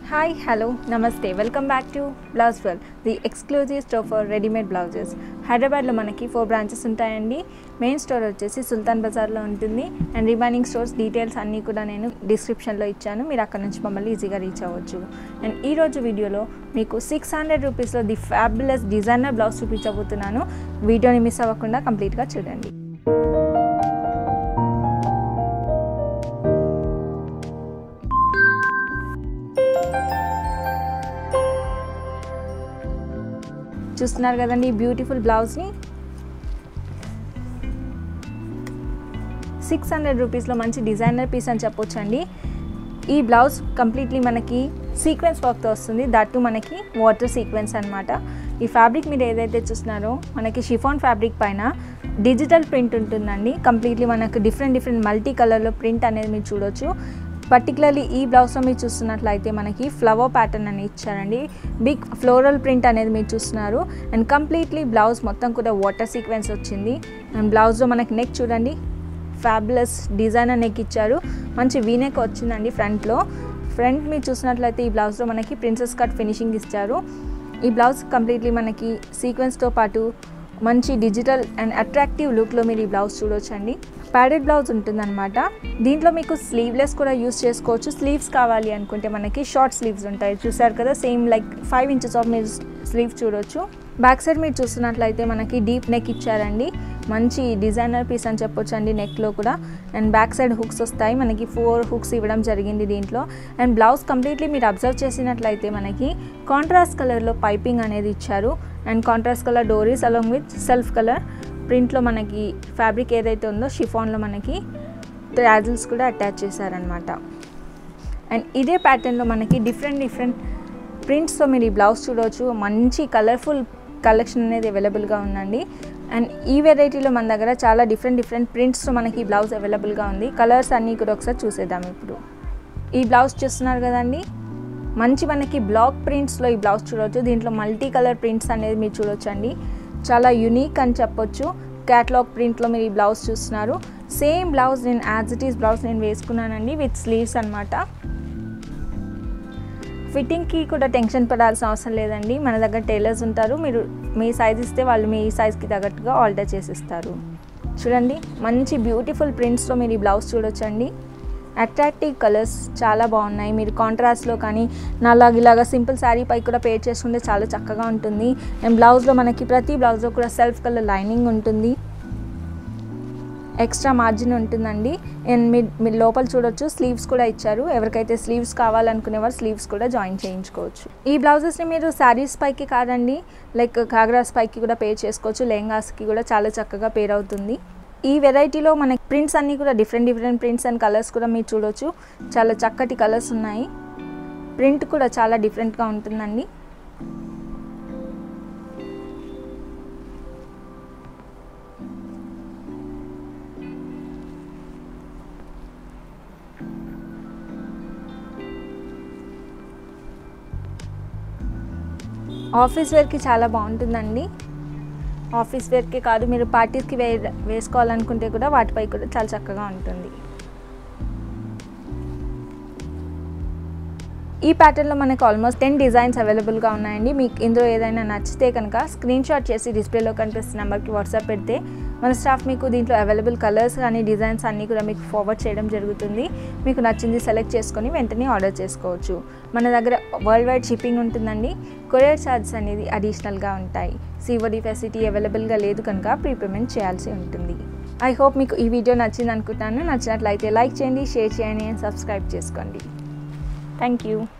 hi hello నమస్తే welcome back to blouse well the exclusive store for readymade blouses హైదరాబాద్లో మనకి four branches ఉంటాయండి main store వచ్చేసి సుల్తాన్ బజార్లో ఉంటుంది అండ్ రిమైనింగ్ స్టోర్స్ డీటెయిల్స్ అన్నీ కూడా నేను డిస్క్రిప్షన్లో ఇచ్చాను మీరు అక్కడ నుంచి మమ్మల్ని ఈజీగా రీచ్ అవ్వచ్చు అండ్ ఈరోజు వీడియోలో మీకు సిక్స్ హండ్రెడ్ రూపీస్లో ది ఫ్యాబులస్ డిజైనర్ బ్లౌజ్ చూపించబోతున్నాను వీడియోని మిస్ అవ్వకుండా కంప్లీట్గా చూడండి చూస్తున్నారు కదండి బ్యూటిఫుల్ బ్లౌజ్ని సిక్స్ హండ్రెడ్ రూపీస్లో మంచి డిజైనర్ పీస్ అని చెప్పొచ్చండి ఈ బ్లౌజ్ కంప్లీట్లీ మనకి సీక్వెన్స్ వర్క్తో వస్తుంది దట్టు మనకి వాటర్ సీక్వెన్స్ అనమాట ఈ ఫ్యాబ్రిక్ మీరు ఏదైతే చూస్తున్నారో మనకి షిఫాన్ ఫ్యాబ్రిక్ పైన డిజిటల్ ప్రింట్ ఉంటుందండి కంప్లీట్లీ మనకు డిఫరెంట్ డిఫరెంట్ మల్టీ కలర్లో ప్రింట్ అనేది మీరు చూడొచ్చు పర్టికులర్లీ ఈ బ్లౌజ్లో మీరు చూస్తున్నట్లయితే మనకి ఫ్లవర్ ప్యాటర్న్ అని ఇచ్చారండి బిగ్ ఫ్లోరల్ ప్రింట్ అనేది మీరు చూస్తున్నారు అండ్ కంప్లీట్లీ బ్లౌజ్ మొత్తం కూడా వాటర్ సీక్వెన్స్ వచ్చింది అండ్ బ్లౌజ్లో మనకి నెక్ చూడండి ఫ్యాబులస్ డిజైనర్ నెక్ ఇచ్చారు మంచి వీనెక్ వచ్చిందండి ఫ్రంట్లో ఫ్రంట్ మీరు చూసినట్లయితే ఈ బ్లౌజ్లో మనకి ప్రిన్సెస్ కట్ ఫినిషింగ్ ఇచ్చారు ఈ బ్లౌజ్ కంప్లీట్లీ మనకి సీక్వెన్స్తో పాటు మంచి డిజిటల్ అండ్ అట్రాక్టివ్ లుక్లో మీరు ఈ బ్లౌజ్ చూడొచ్చండి ప్యాడెడ్ బ్లౌజ్ ఉంటుందన్నమాట దీంట్లో మీకు స్లీవ్లెస్ కూడా యూస్ చేసుకోవచ్చు స్లీవ్స్ కావాలి అనుకుంటే మనకి షార్ట్ స్లీవ్స్ ఉంటాయి చూసారు కదా same like five inches of మీరు స్లీవ్ చూడొచ్చు బ్యాక్ సైడ్ మీరు చూస్తున్నట్లయితే మనకి డీప్ నెక్ ఇచ్చారండి మంచి డిజైనర్ పీస్ అని చెప్పొచ్చు అండి నెక్లో కూడా అండ్ బ్యాక్ సైడ్ హుక్స్ వస్తాయి మనకి ఫోర్ హుక్స్ ఇవ్వడం జరిగింది దీంట్లో అండ్ బ్లౌజ్ కంప్లీట్లీ మీరు అబ్జర్వ్ చేసినట్లయితే మనకి కాంట్రాస్ట్ కలర్లో పైపింగ్ అనేది ఇచ్చారు అండ్ కాంట్రాస్ట్ కలర్ డోరీస్ అలాంగ్ విత్ సెల్ఫ్ కలర్ ప్రింట్లో మనకి ఫ్యాబ్రిక్ ఏదైతే ఉందో షిఫాన్లో మనకి ట్రాజిల్స్ కూడా అటాచ్ చేశారనమాట అండ్ ఇదే ప్యాటర్న్లో మనకి డిఫరెంట్ డిఫరెంట్ ప్రింట్స్తో మీరు ఈ బ్లౌజ్ చూడవచ్చు మంచి కలర్ఫుల్ కలెక్షన్ అనేది అవైలబుల్గా ఉందండి అండ్ ఈ వెరైటీలో మన దగ్గర చాలా డిఫరెంట్ డిఫరెంట్ ప్రింట్స్తో మనకి ఈ బ్లౌజ్ అవైలబుల్గా ఉంది కలర్స్ అన్నీ కూడా ఒకసారి చూసేద్దాం ఇప్పుడు ఈ బ్లౌజ్ చూస్తున్నారు కదండి మంచి మనకి బ్లాక్ ప్రింట్స్లో ఈ బ్లౌజ్ చూడవచ్చు దీంట్లో మల్టీ కలర్ ప్రింట్స్ అనేది మీరు చూడొచ్చండి చాలా యునీక్ అని చెప్పొచ్చు క్యాట్లాగ్ ప్రింట్లో మీరు ఈ బ్లౌజ్ చూస్తున్నారు సేమ్ బ్లౌజ్ నేను యాజ్ ఇట్ ఈస్ బ్లౌజ్ నేను వేసుకున్నానండి విత్ స్లీవ్స్ అనమాట ఫిట్టింగ్కి కూడా టెన్షన్ పడాల్సిన అవసరం లేదండి మన దగ్గర టైలర్స్ ఉంటారు మీరు మీ సైజ్ ఇస్తే వాళ్ళు మీ సైజ్కి తగ్గట్టుగా ఆల్టర్ చేసిస్తారు చూడండి మంచి బ్యూటిఫుల్ ప్రింట్స్లో మీరు ఈ బ్లౌజ్ చూడొచ్చండి అట్రాక్టివ్ కలర్స్ చాలా బాగున్నాయి మీరు కాంట్రాస్ట్లో కానీ నాలాగా ఇలాగా సింపుల్ శారీ పై కూడా పేర్ చేసుకుంటే చాలా చక్కగా ఉంటుంది అండ్ బ్లౌజ్లో మనకి ప్రతి బ్లౌజ్లో కూడా సెల్ఫ్ కలర్ లైనింగ్ ఉంటుంది ఎక్స్ట్రా మార్జిన్ ఉంటుందండి అండ్ మీ మీరు లోపల చూడొచ్చు స్లీవ్స్ కూడా ఇచ్చారు ఎవరికైతే స్లీవ్స్ కావాలనుకునే వారు స్లీవ్స్ కూడా జాయిన్ చేయించుకోవచ్చు ఈ బ్లౌజెస్ని మీరు శారీస్ పైకి కాదండి లైక్ కాగ్రాస్ పైకి కూడా పేర్ చేసుకోవచ్చు లెహంగాస్కి కూడా చాలా చక్కగా పేర్ అవుతుంది ఈ వెరైటీలో మనకి ప్రింట్స్ అన్నీ కూడా different different prints and colours కూడా మీరు చూడొచ్చు చాలా చక్కటి కలర్స్ ఉన్నాయి ప్రింట్ కూడా చాలా డిఫరెంట్గా ఉంటుందండి ఆఫీస్ వేర్కి చాలా బాగుంటుందండి ఆఫీస్ వేర్కి కాదు మీరు పార్టీస్కి వే వేసుకోవాలనుకుంటే కూడా వాటిపై కూడా చాలా చక్కగా ఉంటుంది ఈ ప్యాటర్న్లో మనకు ఆల్మోస్ట్ టెన్ డిజైన్స్ అవైలబుల్గా ఉన్నాయండి మీకు ఇందులో ఏదైనా నచ్చితే కనుక స్క్రీన్ షాట్ చేసి డిస్ప్లేలో కనిపిస్తున్న నెంబర్కి వాట్సాప్ పెడితే మన స్టాఫ్ మీకు దీంట్లో అవైలబుల్ కలర్స్ కానీ డిజైన్స్ అన్నీ కూడా మీకు ఫార్వర్డ్ చేయడం జరుగుతుంది మీకు నచ్చింది సెలెక్ట్ చేసుకొని వెంటనే ఆర్డర్ చేసుకోవచ్చు మన దగ్గర వరల్డ్ వైడ్ షిప్పింగ్ ఉంటుందండి కొరియర్ ఛార్జెస్ అనేది అడిషనల్గా ఉంటాయి సివడి ఫెసిలిటీ అవైలబుల్గా లేదు కనుక ప్రీపేమెంట్ చేయాల్సి ఉంటుంది ఐ హోప్ మీకు ఈ వీడియో నచ్చింది అనుకుంటాను నచ్చినట్లయితే లైక్ చేయండి షేర్ చేయండి అండ్ సబ్స్క్రైబ్ చేసుకోండి థ్యాంక్ యూ